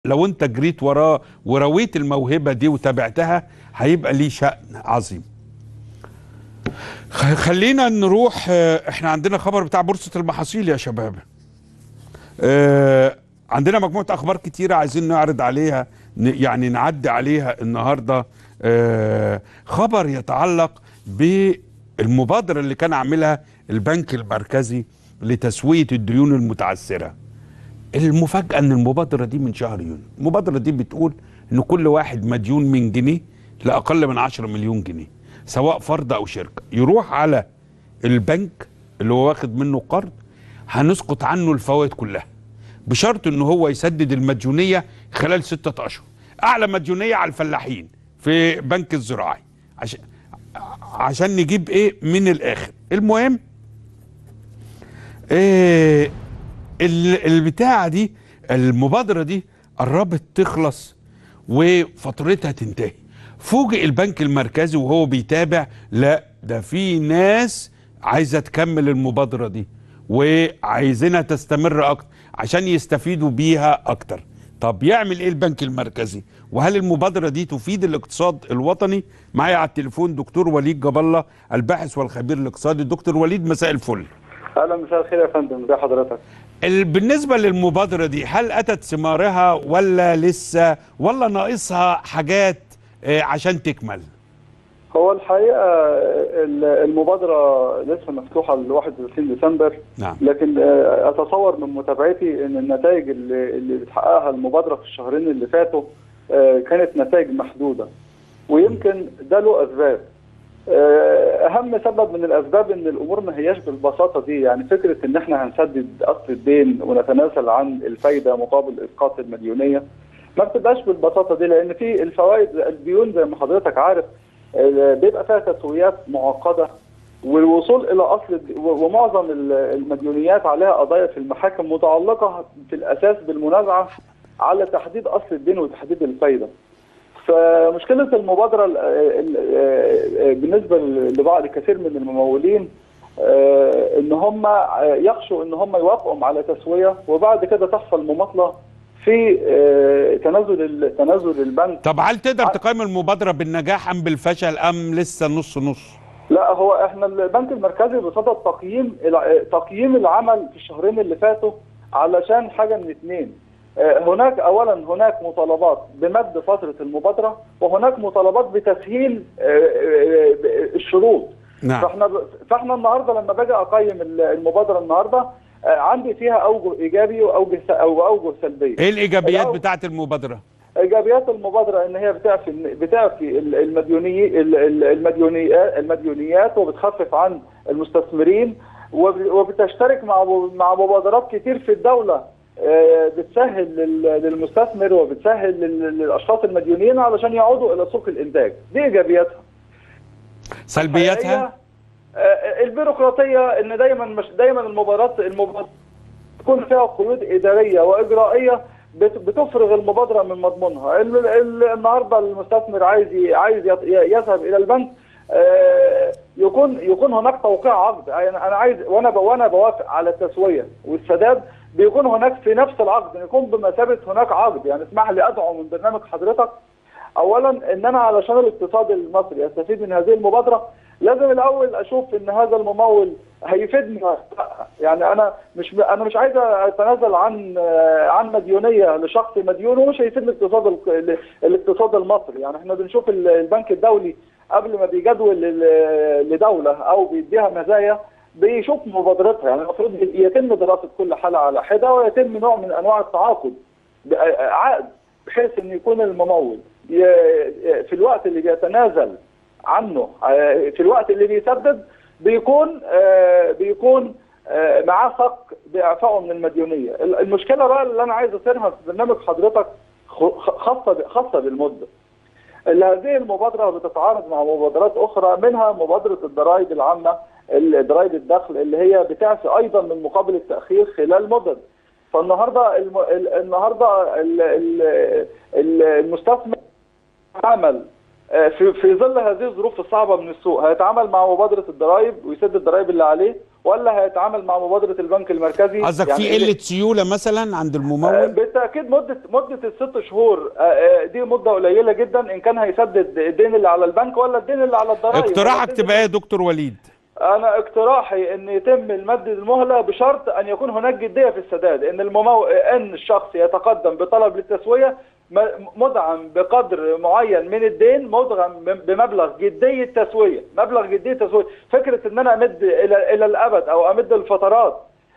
لو انت جريت وراه ورويت الموهبه دي وتابعتها هيبقى ليه شأن عظيم خ- خلينا نروح آه، احنا عندنا خبر بتاع بورصه المحاصيل يا شباب آه، عندنا مجموعه اخبار كتيره عايزين نعرض عليها ن- يعني نعدي عليها النهارده آه، خبر يتعلق بالمبادره اللي كان عاملها البنك المركزي لتسويه الديون المتعثره المفاجأة ان المبادرة دي من شهر يونيو المبادرة دي بتقول ان كل واحد مديون من جنيه لأقل من 10 مليون جنيه سواء فرد او شركة يروح على البنك اللي هو واخد منه قرض هنسقط عنه الفوائد كلها بشرط ان هو يسدد المديونية خلال ستة اشهر اعلى مديونية على الفلاحين في بنك الزراعي عشان عشان نجيب ايه من الاخر المهم إيه ال- البتاعه دي المبادره دي قربت تخلص وفترتها تنتهي فوجئ البنك المركزي وهو بيتابع لا ده في ناس عايزه تكمل المبادره دي وعايزينها تستمر اكتر عشان يستفيدوا بيها اكتر طب يعمل ايه البنك المركزي وهل المبادره دي تفيد الاقتصاد الوطني معايا على التليفون دكتور وليد جاب الله الباحث والخبير الاقتصادي دكتور وليد مساء الفل اهلا مساء الخير يا فندم ازي حضرتك ال- بالنسبة للمبادرة دي هل أتت ثمارها ولا لسه ولا ناقصها حاجات آه، عشان تكمل هو الحقيقه ال- المبادره لسه مفتوحه ل 31 ديسمبر نعم لكن آه، اتصور من متابعتي ان النتائج اللي اللي بتحققها المبادره في الشهرين اللي فاتوا آه، كانت نتائج محدوده ويمكن ده له اسباب آه، اهم سبب من الاسباب ان الامور ما هياش بالبساطه دي يعني فكره ان احنا هنسدد اصل الدين ونتنازل عن الفايده مقابل اسقاط المديونيه ما بتبقاش بالبساطه دي لان في الفوائد الديون زي ما حضرتك عارف آه، بيبقى فيها تسويات معقده والوصول الى اصل الد- و- ومعظم ال- المديونيات عليها قضايا في المحاكم متعلقه في الاساس بالمنازعه على تحديد اصل الدين وتحديد الفايده. فمشكله المبادره ال- ال- ال- بالنسبه لبعض كثير من الممولين آه، ان هم يخشوا ان هم يوافقوا على تسويه وبعد كده تحصل مماطله في آه، تنازل ال- تنازل البنك طب هل تقدر تقيم المبادرة بالنجاح أم بالفشل أم لسه نص نص لا هو احنا البنك المركزي بصدد تقييم الع- تقييم العمل في الشهرين اللي فاتوا علشان حاجه من اثنين آه، هناك اولا هناك مطالبات بمد فتره المبادره وهناك مطالبات بتسهيل آه، آه، آه، الشروط نعم فاحنا ب- فاحنا النهارده لما باجي اقيم ال- المبادره النهارده آه، عندي فيها اوجه ايجابي واوجه س- او اوجه سلبيه إيه الإيجابيات الأول- بتاعت المبادرة ايجابيات المبادره ان هي بتعفي بتعفي ال- المديوني ال- ال- المديونيات المديونيات وبتخفف عن المستثمرين وب- وبتشترك مع م- مع مبادرات كتير في الدوله آه، بتسهل لل- للمستثمر وبتسهل لل- للاشخاص المديونين علشان يعودوا الى سوق الانتاج دي ايجابياتها سلبياتها آه، البيروقراطيه ان دايما مش دايما المبادرات المبادرات تكون فيها قيود اداريه واجرائيه بت- بتفرغ المبادره من مضمونها ال- ال- النهارده المستثمر عايز ي- عايز يط- ي- يذهب الى البنك آه، يكون يكون هناك توقيع عقد انا أنا عايز وانا ب- وانا بوافق على التسويه والسداد بيكون هناك في نفس العقد يكون بمثابه هناك عقد يعني اسمح لي ادعو من برنامج حضرتك اولا ان انا علشان الاقتصاد المصري يستفيد من هذه المبادره لازم الاول اشوف ان هذا الممول هيفيدني ولا لا. يعني انا مش انا مش عايز اتنازل عن عن مديونيه لشخص مديون ومش هيفيد الاقتصاد ال- الاقتصاد المصري يعني احنا بنشوف ال- البنك الدولي قبل ما بيجدول ل- لدوله او بيديها مزايا بيشوف مبادرتها يعني المفروض يتم دراسه كل حاله على حده ويتم نوع من انواع التعاقد ب- عقد بحيث ان يكون الممول ي- في الوقت اللي بيتنازل عنه آه، في الوقت اللي بيسدد بيكون آه، بيكون آه، معاه صك باعفائه من المديونيه ال- المشكله بقى اللي انا عايز اثيرها في برنامج حضرتك خ- خاصه ب- خاصه بالمده اللي هذه المبادره بتتعارض مع مبادرات اخرى منها مبادره الضرائب العامه ال- ضرائب الدخل اللي هي بتعفي ايضا من مقابل التاخير خلال مدد فالنهارده الم... ال- النهارده ال... ال... ال- المستثمر عمل آه، في في ظل هذه الظروف الصعبه من السوق هيتعامل مع مبادره الضرائب ويسد الضرائب اللي عليه ولا هيتعامل مع مبادره البنك المركزي قصدك يعني في قله سيوله مثلا عند آه، الممول بالتاكيد مده مده الست شهور آه، آه، دي مده قليله جدا ان كان هيسدد الدين اللي على البنك ولا الدين اللي على الضرائب اقتراحك ولا الدين تبقى ايه يا دكتور وليد انا اقتراحي ان يتم المد المهله بشرط ان يكون هناك جديه في السداد ان الممو... ان الشخص يتقدم بطلب للتسويه م- مدعم بقدر معين من الدين مدعم ب- بمبلغ جديه تسويه مبلغ جديه تسويه فكره ان انا امد الى الى الابد او امد الفترات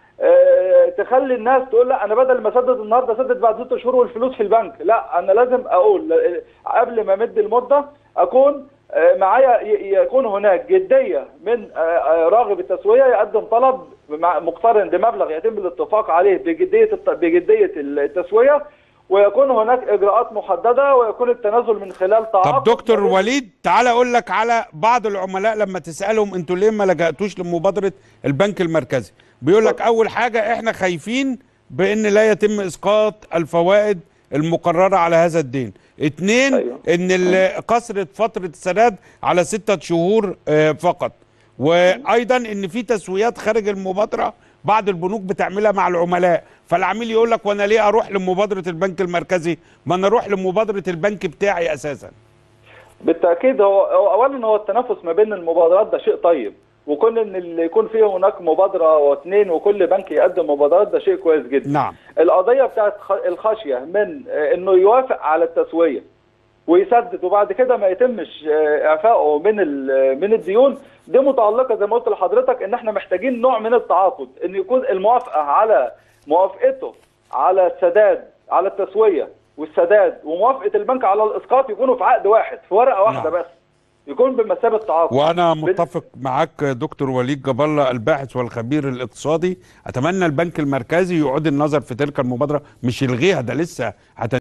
آه، تخلي الناس تقول لا انا بدل ما اسدد النهارده اسدد بعد ست شهور والفلوس في البنك لا انا لازم اقول آه، قبل ما امد المده اكون آه، معايا ي- يكون هناك جديه من آه، آه، راغب التسويه يقدم طلب مع- مقترن بمبلغ يتم الاتفاق عليه بجديه الت- بجديه التسويه ويكون هناك اجراءات محدده ويكون التنازل من خلال تعاقد طب دكتور ما بين- وليد تعال اقول لك على بعض العملاء لما تسالهم انتوا ليه ما لجأتوش لمبادره البنك المركزي بيقول لك اول حاجه احنا خايفين بان لا يتم اسقاط الفوائد المقرره على هذا الدين اتنين أيوة. ان ال- قصرت فتره السداد على ستة شهور آه، فقط وايضا ان في تسويات خارج المبادره بعض البنوك بتعملها مع العملاء فالعميل يقول لك وانا ليه اروح لمبادره البنك المركزي ما انا اروح لمبادره البنك بتاعي اساسا بالتاكيد هو هو اولا هو التنافس ما بين المبادرات ده شيء طيب وكون ان اللي يكون فيه هناك مبادره واثنين وكل بنك يقدم مبادرات ده شيء كويس جدا نعم القضيه بتاعت خ- الخشيه من آه، انه يوافق على التسويه ويسدد وبعد كده ما يتمش آه، اعفائه من ال- من الديون دي متعلقه زي ما قلت لحضرتك ان احنا محتاجين نوع من التعاقد ان يكون الموافقه على موافقته على السداد على التسويه والسداد وموافقه البنك على الاسقاط يكونوا في عقد واحد في ورقه واحده نعم. بس يكون بمثابه تعاقد وانا متفق معاك دكتور وليد جبالة الباحث والخبير الاقتصادي اتمنى البنك المركزي يعود النظر في تلك المبادره مش يلغيها ده لسه هت